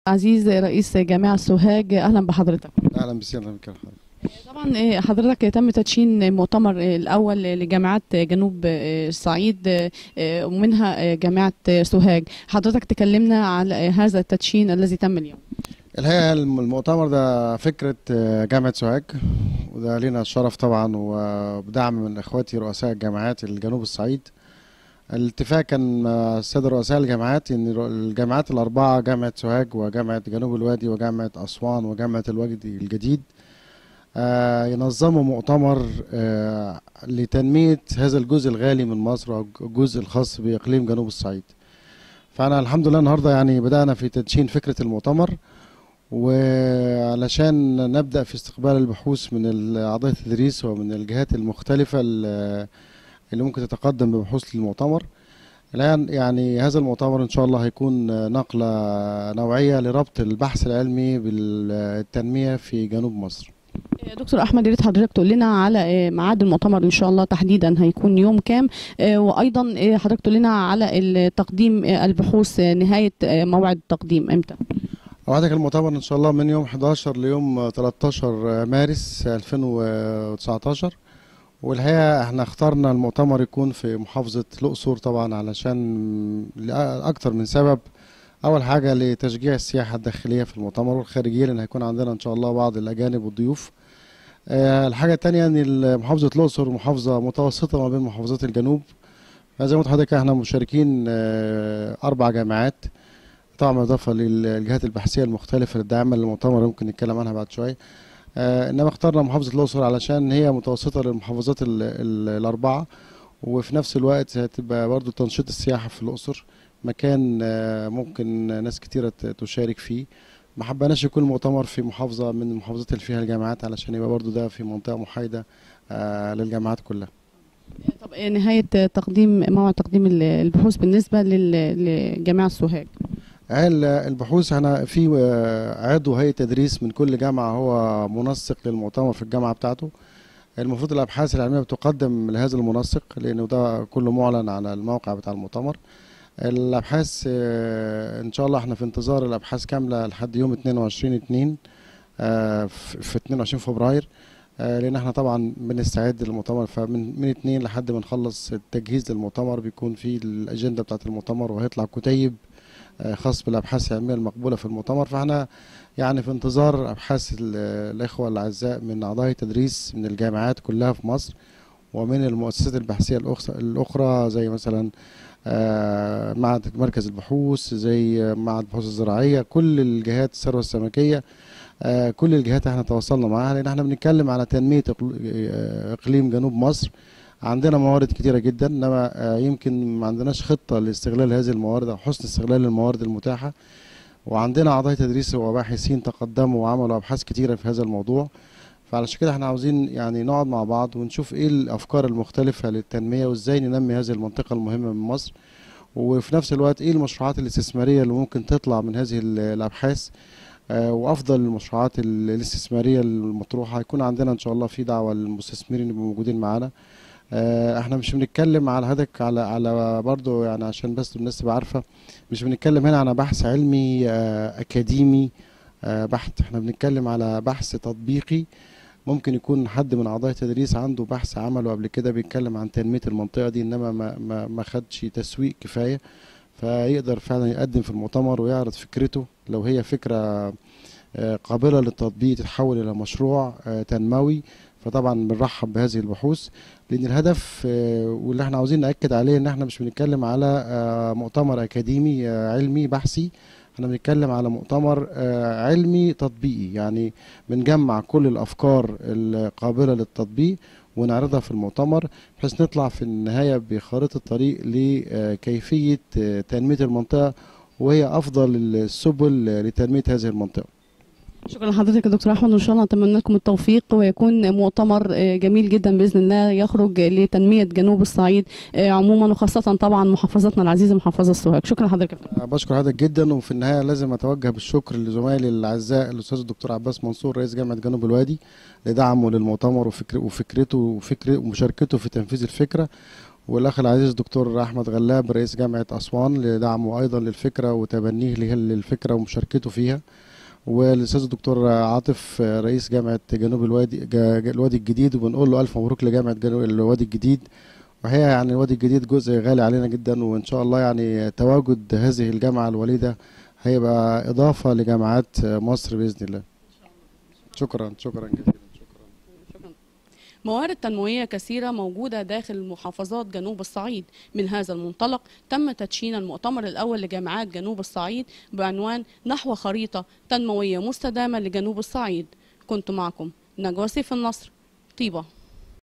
عزيز رئيس جامعة سوهاج أهلا بحضرتك اهلا بسير اهلا بك طبعا آه، حضرتك تم تدشين مؤتمر آه، الأول لجامعات جنوب آه، الصعيد آه، ومنها آه، جامعة آه، سوهاج حضرتك تكلمنا على آه، هذا التدشين الذي تم اليوم الحقيقه الم- المؤتمر ده فكره آه، جامعه سوهاج وده لينا الشرف طبعا وبدعم من اخواتي رؤساء الجامعات الجنوب الصعيد الاتفاق كان مع الساده رؤساء الجامعات ان الر- الجامعات الاربعه جامعه سوهاج وجامعه جنوب الوادي وجامعه اسوان وجامعه الوادي الجديد آه، ينظموا مؤتمر آه، لتنميه هذا الجزء الغالي من مصر او الجزء الخاص باقليم جنوب الصعيد فانا الحمد لله النهارده يعني بدانا في تدشين فكره المؤتمر وعلشان نبدا في استقبال البحوث من اعضاء التدريس ومن الجهات المختلفه ال- اللي ممكن تتقدم ببحوث للمؤتمر الان يعني هذا المؤتمر ان شاء الله هيكون نقله نوعيه لربط البحث العلمي بالتنميه في جنوب مصر آه، دكتور أحمد يا ريت حضرتك تقول لنا على آه، ميعاد المؤتمر إن شاء الله تحديدا هيكون يوم كام آه، وأيضا آه، حضرتك تقول لنا على التقديم آه، البحوث آه، نهاية آه، موعد التقديم إمتى وعندك المؤتمر ان شاء الله من يوم 11 ليوم 13 مارس 2019 والحقيقه احنا اخترنا المؤتمر يكون في محافظه الاقصر طبعا علشان لاكثر من سبب اول حاجه لتشجيع السياحه الداخليه في المؤتمر والخارجيه لان هيكون عندنا ان شاء الله بعض الاجانب والضيوف آه، الحاجه الثانيه ان محافظه الاقصر محافظه متوسطه ما بين محافظات الجنوب زي ما قلت لحضرتك احنا مشاركين آه، اربع جامعات طبعا اضافه للجهات البحثيه المختلفه الداعمه للمؤتمر ممكن نتكلم عنها بعد شويه آه، انما اخترنا محافظه الاقصر علشان هي متوسطه للمحافظات ال- ال- الاربعه وفي نفس الوقت هتبقى برضو تنشيط السياحه في الاقصر مكان آه، ممكن ناس كتيره ت- تشارك فيه ما حبناش يكون المؤتمر في محافظه من المحافظات اللي فيها الجامعات علشان يبقى برضو ده في منطقه محايده آه، للجامعات كلها طب آه، نهاية آه، تقديم موعد تقديم ال- البحوث بالنسبة لل- لجامعة سوهاج هل البحوث احنا في آه، عضو هيئه تدريس من كل جامعه هو منسق للمؤتمر في الجامعه بتاعته المفروض الابحاث العلميه بتقدم لهذا المنسق لانه ده كله معلن على الموقع بتاع المؤتمر الابحاث آه، ان شاء الله احنا في انتظار الابحاث كامله لحد يوم 22 2 آه، في في 22 فبراير آه، لان احنا طبعا بنستعد للمؤتمر فمن من 2 لحد ما نخلص التجهيز للمؤتمر بيكون في الاجنده بتاعه المؤتمر وهيطلع كتيب آه، خاص بالابحاث العلميه المقبوله في المؤتمر فاحنا يعني في انتظار ابحاث ال- الاخوه الاعزاء من اعضاء التدريس من الجامعات كلها في مصر ومن المؤسسات البحثيه الأخ- الاخرى زي مثلا آه، معهد مركز البحوث زي آه، معهد البحوث الزراعيه كل الجهات الثروه السمكيه آه، كل الجهات احنا تواصلنا معاها لان احنا بنتكلم على تنميه إقل- آه، اقليم جنوب مصر عندنا موارد كتيرة جدا انما آه، يمكن ما عندناش خطة لاستغلال هذه الموارد او حسن استغلال الموارد المتاحة وعندنا اعضاء تدريس وباحثين تقدموا وعملوا ابحاث كتيرة في هذا الموضوع فعلشان كده احنا عاوزين يعني نقعد مع بعض ونشوف ايه الافكار المختلفة للتنمية وازاي ننمي هذه المنطقة المهمة من مصر وفي نفس الوقت ايه المشروعات الاستثمارية اللي ممكن تطلع من هذه ال- الابحاث آه، وافضل المشروعات ال- الاستثمارية المطروحة هيكون عندنا ان شاء الله في دعوة للمستثمرين يبقوا موجودين معانا آه، احنا مش بنتكلم على هدك على على برضو يعني عشان بس الناس تبقى عارفه مش بنتكلم هنا على بحث علمي آه، اكاديمي آه، بحت احنا بنتكلم على بحث تطبيقي ممكن يكون حد من اعضاء التدريس عنده بحث عمله قبل كده بيتكلم عن تنميه المنطقه دي انما ما ما ما خدش تسويق كفايه فيقدر فعلا يقدم في المؤتمر ويعرض فكرته لو هي فكره آه، قابله للتطبيق تتحول الى مشروع آه، تنموي فطبعا بنرحب بهذه البحوث لان الهدف آه، واللي احنا عاوزين ناكد عليه ان احنا مش بنتكلم على آه، مؤتمر اكاديمي آه، علمي بحثي احنا بنتكلم على مؤتمر آه، علمي تطبيقي يعني بنجمع كل الافكار القابله للتطبيق ونعرضها في المؤتمر بحيث نطلع في النهايه بخارطه طريق لكيفيه آه، تنميه المنطقه وهي افضل السبل لتنميه هذه المنطقه شكرا لحضرتك يا دكتور احمد وان شاء الله نتمنى لكم التوفيق ويكون مؤتمر آه، جميل جدا باذن الله يخرج لتنميه جنوب الصعيد آه، عموما وخاصه طبعا محافظتنا العزيزه محافظه السوهاج شكرا لحضرتك يا فندم. بشكر حضرتك جدا وفي النهايه لازم اتوجه بالشكر لزمايلي الاعزاء الاستاذ الدكتور عباس منصور رئيس جامعه جنوب الوادي لدعمه للمؤتمر وفكر وفكرته وفكر ومشاركته في تنفيذ الفكره والاخ العزيز دكتور احمد غلاب رئيس جامعه اسوان لدعمه ايضا للفكره وتبنيه له- للفكره ومشاركته فيها والاستاذ الدكتور عاطف رئيس جامعه جنوب الوادي جا- جا- الوادي الجديد وبنقول له الف مبروك لجامعه جنوب الوادي الجديد وهي يعني الوادي الجديد جزء غالي علينا جدا وان شاء الله يعني تواجد هذه الجامعه الوليده هيبقى اضافه لجامعات مصر باذن الله شكرا شكرا جزيلا شكرا. موارد تنموية كثيرة موجودة داخل محافظات جنوب الصعيد من هذا المنطلق تم تدشين المؤتمر الأول لجامعات جنوب الصعيد بعنوان نحو خريطة تنموية مستدامة لجنوب الصعيد كنت معكم نجوى سيف النصر طيبة